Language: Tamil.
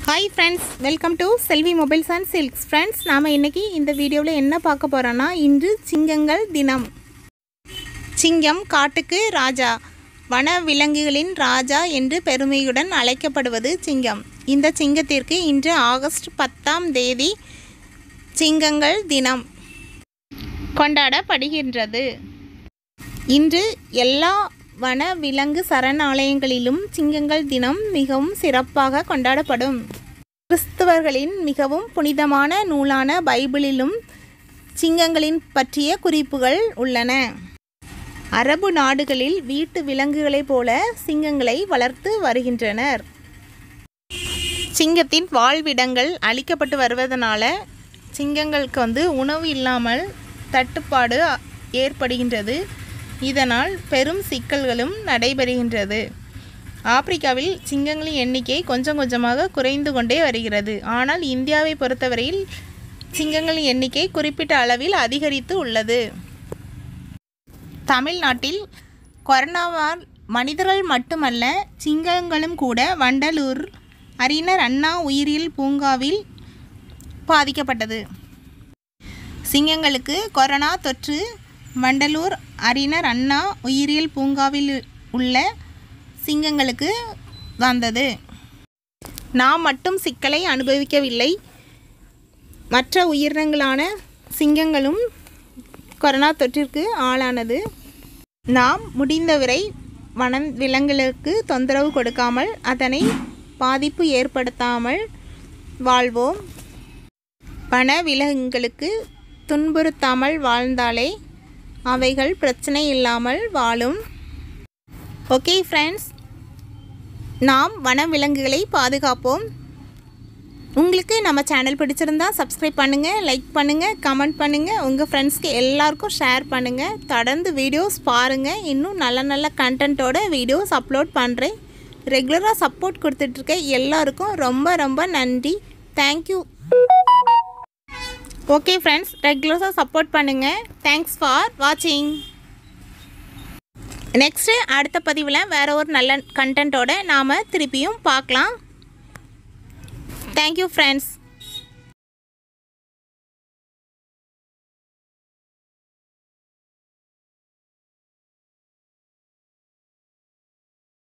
hi friends welcome to Selvi mobiles and silks friends நாம் இன்றைக்கி இந்த வீடியோவில் என்ன பார்க்க போகிறோன்னா இன்று சிங்கங்கள் தினம் சிங்கம் காட்டுக்கு ராஜா வன விலங்குகளின் ராஜா என்று பெருமையுடன் அழைக்கப்படுவது சிங்கம் இந்த சிங்கத்திற்கு இன்று ஆகஸ்ட் பத்தாம் தேதி சிங்கங்கள் தினம் கொண்டாடப்படுகின்றது இன்று எல்லா வன விலங்கு சரணாலயங்களிலும் சிங்கங்கள் தினம் மிகவும் சிறப்பாக கொண்டாடப்படும் கிறிஸ்தவர்களின் மிகவும் புனிதமான நூலான பைபிளிலும் சிங்கங்களின் பற்றிய குறிப்புகள் உள்ளன அரபு நாடுகளில் வீட்டு விலங்குகளைப் போல சிங்கங்களை வளர்த்து வருகின்றனர் சிங்கத்தின் வாழ்விடங்கள் அழிக்கப்பட்டு வருவதனால சிங்கங்களுக்கு வந்து உணவு இல்லாமல் தட்டுப்பாடு அ- ஏற்படுகின்றது இதனால் பெரும் சிக்கல்களும் நடைபெறுகின்றது ஆப்பிரிக்காவில் சிங்கங்களின் எண்ணிக்கை கொஞ்சம் கொஞ்சமாக குறைந்து கொண்டே வருகிறது ஆனால் இந்தியாவை பொறுத்தவரையில் சிங்கங்களின் எண்ணிக்கை குறிப்பிட்ட அளவில் அதிகரித்து உள்ளது தமிழ்நாட்டில் கொரோனாவால் மனிதர்கள் மட்டுமல்ல சிங்கங்களும் கூட வண்டலூர் அறிஞர் அண்ணா உயிரியல் பூங்காவில் பாதிக்கப்பட்டது சிங்கங்களுக்கு கொரோனா தொற்று வண்டலூர் அறிஞர் அண்ணா உயிரியல் பூங்காவில் உள்ள சிங்கங்களுக்கு வந்தது நாம் மட்டும் சிக்கலை அனுபவிக்கவில்லை மற்ற உயிரினங்களான சிங்கங்களும் கொரோனா தொற்றிற்கு ஆளானது நாம் முடிந்தவரை வன விலங்குகளுக்கு தொந்தரவு கொடுக்காமல் அதனை பாதிப்பு ஏற்படுத்தாமல் வாழ்வோம் வன விலங்குகளுக்கு துன்புறுத்தாமல் வாழ்ந்தாலே அவைகள் பிரச்சனை இல்லாமல் வாழும் ஓகே ஃப்ரெண்ட்ஸ் நாம் வன விலங்குகளை பாதுகாப்போம் உங்களுக்கு நம்ம சேனல் பிடிச்சிருந்தா சப்ஸ்கிரைப் பண்ணுங்கள் லைக் பண்ணுங்கள் கமெண்ட் பண்ணுங்கள் உங்கள் ஃப்ரெண்ட்ஸ்க்கு எல்லாருக்கும் ஷேர் பண்ணுங்கள் தொடர்ந்து வீடியோஸ் பாருங்கள் இன்னும் நல்ல நல்ல கண்டென்ட்டோட வீடியோஸ் அப்லோட் பண்ணுறேன் ரெகுலராக சப்போர்ட் கொடுத்துட்ருக்க எல்லாருக்கும் ரொம்ப ரொம்ப நன்றி தேங்க்யூ ஓகே ஃப்ரெண்ட்ஸ் ரெகுலராக சப்போர்ட் பண்ணுங்கள் தேங்க்ஸ் ஃபார் வாட்சிங் நெக்ஸ்ட்டு அடுத்த பதிவில் வேறு ஒரு நல்ல கண்டென்ட்டோட நாம் திருப்பியும் பார்க்கலாம் தேங்க்யூ ஃப்ரெண்ட்ஸ்